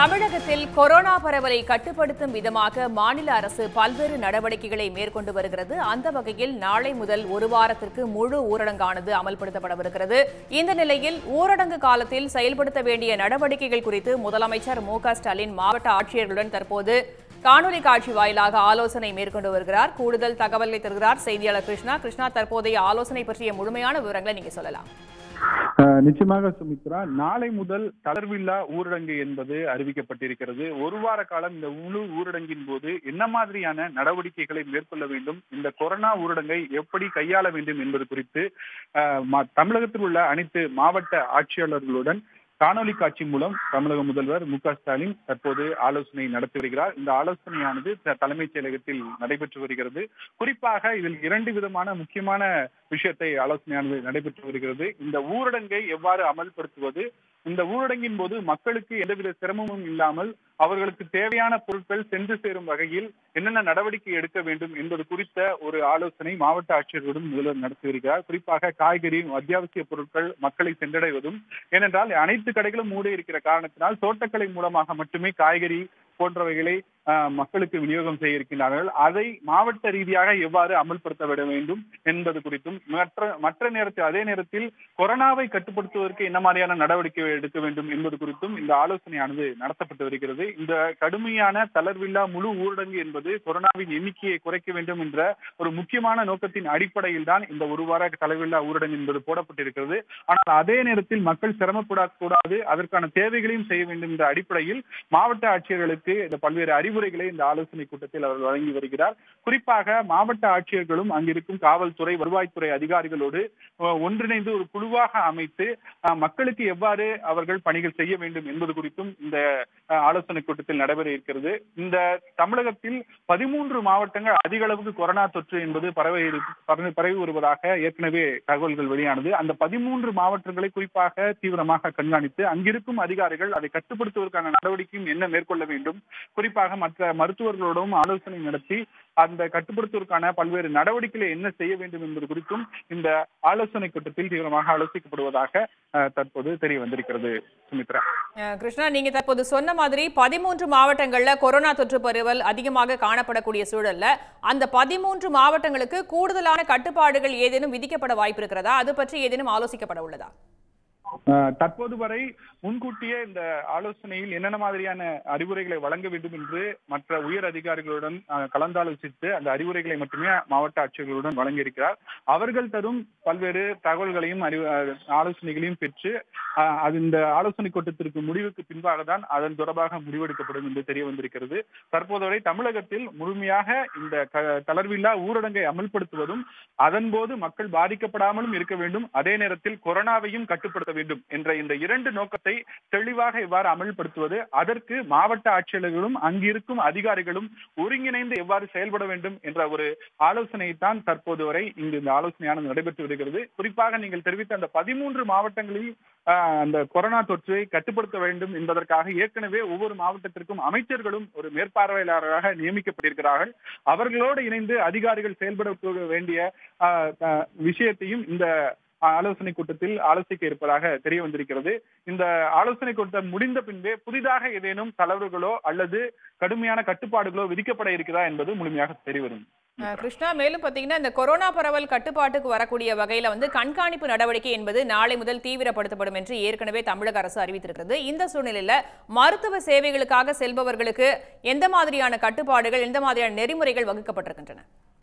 தமிழகத்தில் கொரோனா பரவலை கட்டுப்படுத்தும் விதமாக மாநில அரசு பல்வேறு நடவடிக்கைகளை மேற்கொண்டு வருகிறது அந்த வகையில் நாளை முதல் ஒரு வாரத்திற்கு முழு ஊரடங்கானது அமல்படுத்தப்படவிருக்கிறது இந்த நிலையில் ஊரடங்கு காலத்தில் செயல்படுத்த வேண்டிய நடவடிக்கைகள் குறித்து முதலமைச்சர் மு க ஸ்டாலின் மாவட்ட ஆட்சியர்களுடன் தற்போது காணொலி காட்சி வாயிலாக ஆலோசனை மேற்கொண்டு வருகிறார் கூடுதல் தகவல்களை தருகிறார் செய்தியாளர் கிருஷ்ணா கிருஷ்ணா தற்போதைய ஆலோசனை பற்றிய முழுமையான விவரங்களை நீங்க சொல்லலாம் அஹ் நிச்சயமாக சுமித்ரா நாளை முதல் தளர்வில்லா ஊரடங்கு என்பது அறிவிக்கப்பட்டிருக்கிறது ஒரு வார காலம் இந்த முழு ஊரடங்கின் போது என்ன மாதிரியான நடவடிக்கைகளை மேற்கொள்ள வேண்டும் இந்த கொரோனா ஊரடங்கை எப்படி கையாள வேண்டும் என்பது குறித்து அஹ், ம- தமிழகத்தில் உள்ள அனைத்து மாவட்ட ஆட்சியாளர்களுடன் காணொலி காட்சி மூலம் தமிழக முதல்வர் மு க ஸ்டாலின் தற்போது ஆலோசனை நடத்தி வருகிறார் இந்த ஆலோசனையானது த- தலைமைச் செயலகத்தில் நடைபெற்று வருகிறது குறிப்பாக இதில் இரண்டு விதமான முக்கியமான விஷயத்தை ஆலோசனையானது நடைபெற்று வருகிறது இந்த ஊரடங்கை எவ்வாறு அமல்படுத்துவது இந்த ஊரடங்கின் போது மக்களுக்கு எந்தவித சிரமமும் இல்லாமல் அவர்களுக்கு தேவையான பொருட்கள் சென்று சேரும் வகையில் என்னென்ன நடவடிக்கை எடுக்க வேண்டும் என்பது குறித்த ஒரு ஆலோசனை மாவட்ட ஆட்சியர்களுடன் முதல்வர் நடத்தி வருகிறார் குறிப்பாக காய்கறி அத்தியாவசிய பொருட்கள் மக்களை சென்றடைவதும் ஏனென்றால் அனைத்து கடைகளும் மூடி இருக்கிற காரணத்தினால் தோட்டக்கலை மூலமாக மட்டுமே காய்கறி போன்றவைகளை ஆஹ், மக்களுக்கு விநியோகம் செய்ய இருக்கின்றார்கள் அதை மாவட்ட ரீதியாக எவ்வாறு அமல்படுத்த விட வேண்டும் என்பது குறித்தும் மற்ற மற்ற நேரத்தில் அதே நேரத்தில் கொரோனாவை கட்டுப்படுத்துவதற்கு என்ன மாதிரியான நடவடிக்கை எடுக்க வேண்டும் என்பது குறித்தும் இந்த ஆலோசனையானது நடத்தப்பட்டு வருகிறது இந்த கடுமையான தளர்வில்லா முழு ஊரடங்கு என்பது கொரோனாவின் எண்ணிக்கையை குறைக்க வேண்டும் என்ற ஒரு முக்கியமான நோக்கத்தின் அடிப்படையில் தான் இந்த ஒரு வார தளர்வில்லா ஊரடங்கு என்பது போடப்பட்டிருக்கிறது ஆனால் அதே நேரத்தில் மக்கள் சிரமப்படக்கூடாது அதற்கான தேவைகளையும் செய்ய வேண்டும் என்ற அடிப்படையில் மாவட்ட ஆட்சியர்களுக்கு இந்த பல்வேறு அறிவுரைகளை இந்த ஆலோசனை கூட்டத்தில் அவர் வழங்கி வருகிறார் குறிப்பாக மாவட்ட ஆட்சியர்களும் அங்கிருக்கும் காவல்துறை வருவாய்த்துறை அதிகாரிகளோடு அஹ், ஒன்றிணைந்து ஒரு குழுவாக அமைத்து அஹ், மக்களுக்கு எவ்வாறு அவர்கள் பணிகள் செய்ய வேண்டும் என்பது குறித்தும் இந்த அஹ், ஆலோசனை கூட்டத்தில் நடைபெற இருக்கிறது இந்த தமிழகத்தில் பதிமூன்று மாவட்டங்கள் அதிக அளவுக்கு கொரோனா தொற்று என்பது பரவி இருக்கு- பரவி பரவி வருவதாக ஏற்கனவே தகவல்கள் வெளியானது அந்த பதிமூன்று மாவட்டங்களை குறிப்பாக தீவிரமாக கண்காணித்து அங்கிருக்கும் அதிகாரிகள் அதை கட்டுப்படுத்துவதற்கான நடவடிக்கையும் என்ன மேற்கொள்ள வேண்டும் குறிப்பாக மற்ற மருத்துவர்களோடும் ஆலோசனை நடத்தி அந்த கட்டுப்படுத்துவதற்கான பல்வேறு நடவடிக்கைகளை என்ன செய்ய வேண்டும் என்பது குறித்தும் இந்த ஆலோசனை கூட்டத்தில் தீவிரமாக ஆலோசிக்கப்படுவதாக அஹ், தற்போது தெரிய வந்திருக்கிறது சுமித்ரா அஹ் கிருஷ்ணா நீங்க தற்போது சொன்ன மாதிரி பதிமூன்று மாவட்டங்கள்ல கொரோனா தொற்று பரவல் அதிகமாக காணப்படக்கூடிய சூழல்ல அந்த பதிமூன்று மாவட்டங்களுக்கு கூடுதலான கட்டுப்பாடுகள் ஏதேனும் விதிக்கப்பட வாய்ப்பு இருக்கிறதா அது பற்றி ஏதேனும் ஆலோசிக்கப்பட உள்ளதா அஹ், தற்போது வரை முன்கூட்டியே இந்த ஆலோசனையில் என்னென்ன மாதிரியான அறிவுரைகளை வழங்க வேண்டும் என்று மற்ற உயர் அதிகாரிகளுடன் அஹ், கலந்தாலோசித்து அந்த அறிவுரைகளை மட்டுமே மாவட்ட ஆட்சியர்களுடன் வழங்கியிருக்கிறார் அவர்கள் தரும் பல்வேறு தகவல்களையும் அறிவு அஹ், ஆலோசனைகளையும் பெற்று அஹ், அது இந்த ஆலோசனை கூட்டத்திற்கு முடிவுக்கு பின்பாக தான் அதன் தொடர்பாக முடிவெடுக்கப்படும் என்று தெரிய வந்திருக்கிறது தற்போது வரை தமிழகத்தில் முழுமையாக இந்த க- தளர்வில்லா ஊரடங்கை அமல்படுத்துவதும் அதன் போது மக்கள் பாதிக்கப்படாமலும் இருக்க வேண்டும் அதே நேரத்தில் கொரோனாவையும் கட்டுப்படுத்த வேண்டும் என்ற இந்த இரண்டு நோக்கத்தை தெளிவாக இவ்வாறு அமல்படுத்துவது அதற்கு மாவட்ட ஆட்சியாளர்களும் அங்கிருக்கும் அதிகாரிகளும் ஒருங்கிணைந்து எவ்வாறு செயல்பட வேண்டும் என்ற ஒரு ஆலோசனையை தான் தற்போது வரை இங்கு இந்த ஆலோசனையானது நடைபெற்று வருகிறது குறிப்பாக நீங்கள் தெரிவித்த அந்த பதிமூன்று மாவட்டங்களில் ஆஹ், அந்த கொரோனா தொற்றை கட்டுப்படுத்த வேண்டும் என்பதற்காக ஏற்கனவே ஒவ்வொரு மாவட்டத்திற்கும் அமைச்சர்களும் ஒரு மேற்பார்வையாளராக நியமிக்கப்பட்டிருக்கிறார்கள் அவர்களோடு இணைந்து அதிகாரிகள் செயல்பட வேண்டிய ஆஹ், ஆஹ், விஷயத்தையும் இந்த ஆலோசனை கூட்டத்தில் ஆலோசிக்க இருப்பதாக தெரிய வந்திருக்கிறது இந்த ஆலோசனை கூட்டம் முடிந்த பின்பே புதிதாக ஏதேனும் தளர்வுகளோ அல்லது கடுமையான கட்டுப்பாடுகளோ விதிக்கப்பட இருக்கிறதா என்பது முழுமையாக தெரியவரும் அஹ் கிருஷ்ணா மேலும் பாத்தீங்கன்னா இந்த கொரோனா பரவல் கட்டுப்பாட்டுக்கு வரக்கூடிய வகையில வந்து கண்காணிப்பு நடவடிக்கை என்பது நாளை முதல் தீவிரப்படுத்தப்படும் என்று ஏற்கனவே தமிழக அரசு அறிவித்திருக்கிறது இந்த சூழ்நிலையில மருத்துவ சேவைகளுக்காக செல்பவர்களுக்கு எந்த மாதிரியான கட்டுப்பாடுகள் எந்த மாதிரியான நெறிமுறைகள் வகுக்கப்பட்டிருக்கின்றன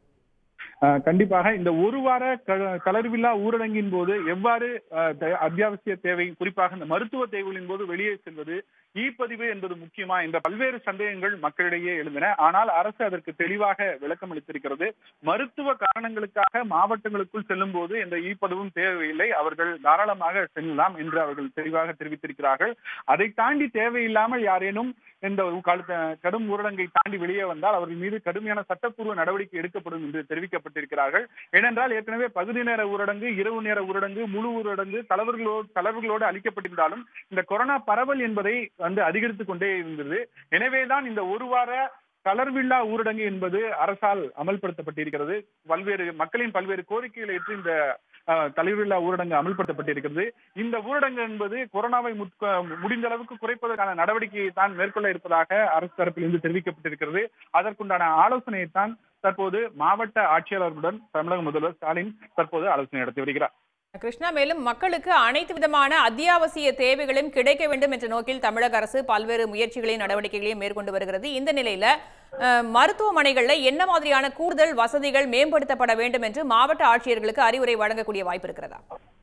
ஆஹ் கண்டிப்பாக இந்த ஒரு வார க- தளர்வில்லா ஊரடங்கின் போது எவ்வாறு ஆஹ் த- அத்தியாவசிய தேவை குறிப்பாக இந்த மருத்துவ தேவைகளின் போது வெளியே செல்வது இ பதிவு என்பது முக்கியமா என்ற பல்வேறு சந்தேகங்கள் மக்களிடையே எழுந்தன ஆனால் அரசு அதற்கு தெளிவாக விளக்கம் அளித்திருக்கிறது மருத்துவ காரணங்களுக்காக மாவட்டங்களுக்குள் செல்லும் போது இந்த இ பதிவும் தேவையில்லை அவர்கள் தாராளமாக செல்லலாம் என்று அவர்கள் தெளிவாக தெரிவித்திருக்கிறார்கள் அதை தாண்டி தேவையில்லாமல் யாரேனும் இந்த கடு- கடும் ஊரடங்கை தாண்டி வெளியே வந்தால் அவர்கள் மீது கடுமையான சட்டப்பூர்வ நடவடிக்கை எடுக்கப்படும் என்று தெரிவிக்கப்பட்டிருக்கிறார்கள் ஏனென்றால் ஏற்கனவே பகுதி நேர ஊரடங்கு இரவு நேர ஊரடங்கு முழு ஊரடங்கு தளர்வுகளோடு தளர்வுகளோடு அளிக்கப்பட்டிருந்தாலும் இந்த கொரோனா பரவல் என்பதை வந்து அதிகரித்துக் கொண்டே இருந்தது எனவேதான் இந்த ஒரு வார தளர்வில்லா ஊரடங்கு என்பது அரசால் அமல்படுத்தப்பட்டிருக்கிறது பல்வேறு மக்களின் பல்வேறு கோரிக்கைகளை ஏற்று இந்த அஹ், தளர்வில்லா ஊரடங்கு அமல்படுத்தப்பட்டிருக்கிறது இந்த ஊரடங்கு என்பது கொரோனாவை முற்க- முடிந்த அளவுக்கு குறைப்பதற்கான நடவடிக்கையை தான் மேற்கொள்ள இருப்பதாக அரசு தரப்பிலிருந்து தெரிவிக்கப்பட்டிருக்கிறது அதற்குண்டான ஆலோசனையை தான் தற்போது மாவட்ட ஆட்சியாளர்களுடன் தமிழக முதல்வர் ஸ்டாலின் தற்போது ஆலோசனை நடத்தி வருகிறார் கிருஷ்ணா மேலும் மக்களுக்கு அனைத்து விதமான அத்தியாவசிய தேவைகளும் கிடைக்க வேண்டும் என்ற நோக்கில் தமிழக அரசு பல்வேறு முயற்சிகளையும் நடவடிக்கைகளையும் மேற்கொண்டு வருகிறது இந்த நிலையில அஹ், மருத்துவமனைகள்ல என்ன மாதிரியான கூடுதல் வசதிகள் மேம்படுத்தப்பட வேண்டும் என்று மாவட்ட ஆட்சியர்களுக்கு அறிவுரை வழங்கக்கூடிய வாய்ப்பு இருக்கிறதா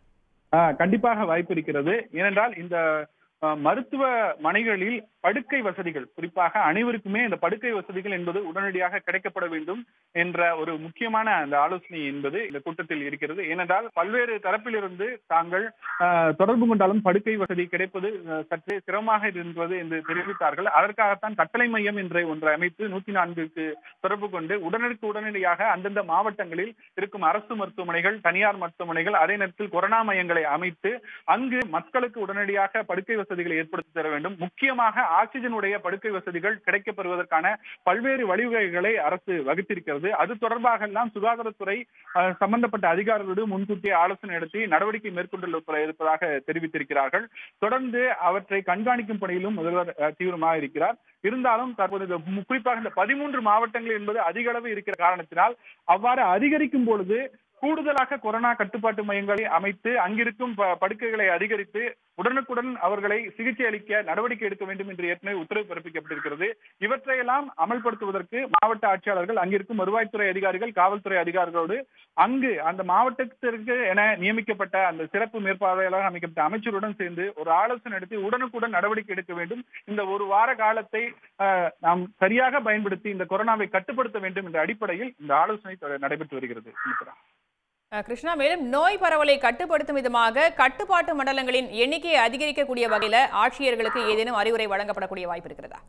ஆஹ் கண்டிப்பாக வாய்ப்பு இருக்கிறது ஏனென்றால் இந்த ஆஹ், மருத்துவ மனைகளில் படுக்கை வசதிகள் குறிப்பாக அனைவருக்குமே இந்த படுக்கை வசதிகள் என்பது உடனடியாக கிடைக்கப்பட வேண்டும் என்ற ஒரு முக்கியமான அந்த ஆலோசனை என்பது இந்த கூட்டத்தில் இருக்கிறது ஏனென்றால் பல்வேறு தரப்பிலிருந்து தாங்கள் ஆஹ், தொடர்பு கொண்டாலும் படுக்கை வசதி கிடைப்பது ஆஹ், சற்று சிரமமாக இருந்தது என்று தெரிவித்தார்கள் அதற்காகத்தான் கட்டளை மையம் என்ற ஒன்றை அமைத்து நூத்தி நான்குக்கு தொடர்பு கொண்டு உடனடிக்கு உடனடியாக அந்தந்த மாவட்டங்களில் இருக்கும் அரசு மருத்துவமனைகள் தனியார் மருத்துவமனைகள் அதே நேரத்தில் கொரோனா மையங்களை அமைத்து அங்கு மக்களுக்கு உடனடியாக படுக்கை வசதிகளை ஏற்படுத்தி தர வேண்டும் முக்கியமாக ஆக்சிஜனுடைய படுக்கை வசதிகள் கிடைக்கப்பெறுவதற்கான பல்வேறு வழிவகைகளை அரசு வகுத்திருக்கிறது அது தொடர்பாக எல்லாம் சுகாதாரத்துறை அஹ், சம்பந்தப்பட்ட அதிகாரிகளோடு முன்கூட்டியே ஆலோசனை நடத்தி நடவடிக்கை மேற்கொண்டுள்ள இருப்பதாக தெரிவித்திருக்கிறார்கள் தொடர்ந்து அவற்றை கண்காணிக்கும் பணியிலும் முதல்வர் அஹ், தீவிரமாக இருக்கிறார் இருந்தாலும் தற்போது இந்த மு- குறிப்பாக இந்த பதிமூன்று மாவட்டங்கள் என்பது அதிக அளவு இருக்கிற காரணத்தினால் அவ்வாறு அதிகரிக்கும் பொழுது கூடுதலாக கொரோனா கட்டுப்பாட்டு மையங்களை அமைத்து அங்கிருக்கும் ப- படுக்கைகளை அதிகரித்து உடனுக்குடன் அவர்களை சிகிச்சை அளிக்க நடவடிக்கை எடுக்க வேண்டும் என்று ஏற்கனவே உத்தரவு பிறப்பிக்கப்பட்டிருக்கிறது இவற்றையெல்லாம் அமல்படுத்துவதற்கு மாவட்ட ஆட்சியாளர்கள் அங்கிருக்கும் வருவாய்த்துறை அதிகாரிகள் காவல்துறை அதிகாரிகளோடு அங்கு அந்த மாவட்டத்திற்கு என நியமிக்கப்பட்ட அந்த சிறப்பு மேற்பார்வையாளர் அமைக்கப்பட்ட அமைச்சருடன் சேர்ந்து ஒரு ஆலோசனை நடத்தி உடனுக்குடன் நடவடிக்கை எடுக்க வேண்டும் இந்த ஒரு வார காலத்தை அஹ், நாம் சரியாக பயன்படுத்தி இந்த கொரோனாவை கட்டுப்படுத்த வேண்டும் என்ற அடிப்படையில் இந்த ஆலோசனை தொ- நடைபெற்று வருகிறது சுமித்ரா. அஹ், கிருஷ்ணா மேலும் நோய் பரவலை கட்டுப்படுத்தும் விதமாக கட்டுப்பாட்டு மண்டலங்களின் எண்ணிக்கையை அதிகரிக்கக்கூடிய வகையில ஆட்சியர்களுக்கு ஏதேனும் அறிவுரை வழங்கப்படக்கூடிய வாய்ப்பு இருக்கிறதா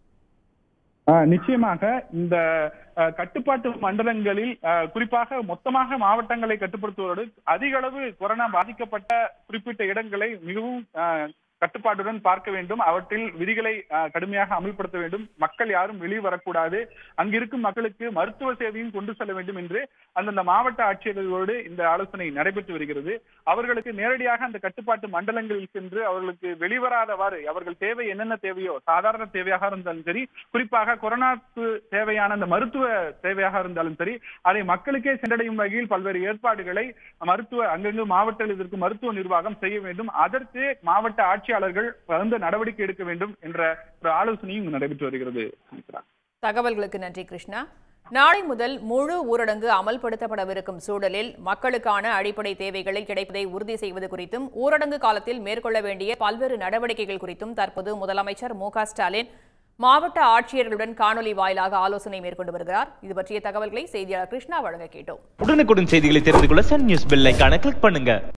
ஆஹ் நிச்சயமாக இந்த ஆஹ், கட்டுப்பாட்டு மண்டலங்களில் ஆஹ், குறிப்பாக மொத்தமாக மாவட்டங்களை கட்டுப்படுத்துவதோடு அதிக அளவு கொரோனா பாதிக்கப்பட்ட குறிப்பிட்ட இடங்களை மிகவும் ஆஹ், கட்டுப்பாட்டுடன் பார்க்க வேண்டும் அவற்றில் விதிகளை ஆஹ், கடுமையாக அமல்படுத்த வேண்டும் மக்கள் யாரும் வெளியே வரக்கூடாது அங்கிருக்கும் மக்களுக்கு மருத்துவ சேவையும் கொண்டு செல்ல வேண்டும் என்று அந்தந்த மாவட்ட ஆட்சியர்களோடு இந்த ஆலோசனை நடைபெற்று வருகிறது அவர்களுக்கு நேரடியாக அந்த கட்டுப்பாட்டு மண்டலங்களில் சென்று அவர்களுக்கு வெளிவராதவாறு அவர்கள் தேவை என்னென்ன தேவையோ சாதாரண தேவையாக இருந்தாலும் சரி குறிப்பாக கொரோனாக்கு தேவையான அந்த மருத்துவ தேவையாக இருந்தாலும் சரி அதை மக்களுக்கே சென்றடையும் வகையில் பல்வேறு ஏற்பாடுகளை மருத்துவ அங்கங்கு மாவட்டத்தில் இருக்கும் மருத்துவ நிர்வாகம் செய்ய வேண்டும் அதற்கு மாவட்ட ஆட்சியாளர்கள் தகுந்த நடவடிக்கை எடுக்க வேண்டும் என்ற ஒரு ஆலோசனையும் இங்கு நடைபெற்று வருகிறது சுமித்ரா. தகவல்களுக்கு நன்றி கிருஷ்ணா நாளை முதல் முழு ஊரடங்கு அமல்படுத்தப்படவிருக்கும் சூழலில் மக்களுக்கான அடிப்படை தேவைகளை கிடைப்பதை உறுதி செய்வது குறித்தும் ஊரடங்கு காலத்தில் மேற்கொள்ள வேண்டிய பல்வேறு நடவடிக்கைகள் குறித்தும் தற்போது முதலமைச்சர் மு க ஸ்டாலின் மாவட்ட ஆட்சியர்களுடன் காணொலி வாயிலாக ஆலோசனை மேற்கொண்டு வருகிறார் இது பற்றிய தகவல்களை செய்தியாளர் கிருஷ்ணா வழங்க கேட்டோம் உடனுக்குடன் செய்திகளை தெரிந்து கொள்ள சன் நியூஸ் பெல் ஐகானை கிளிக் பண்ணுங்க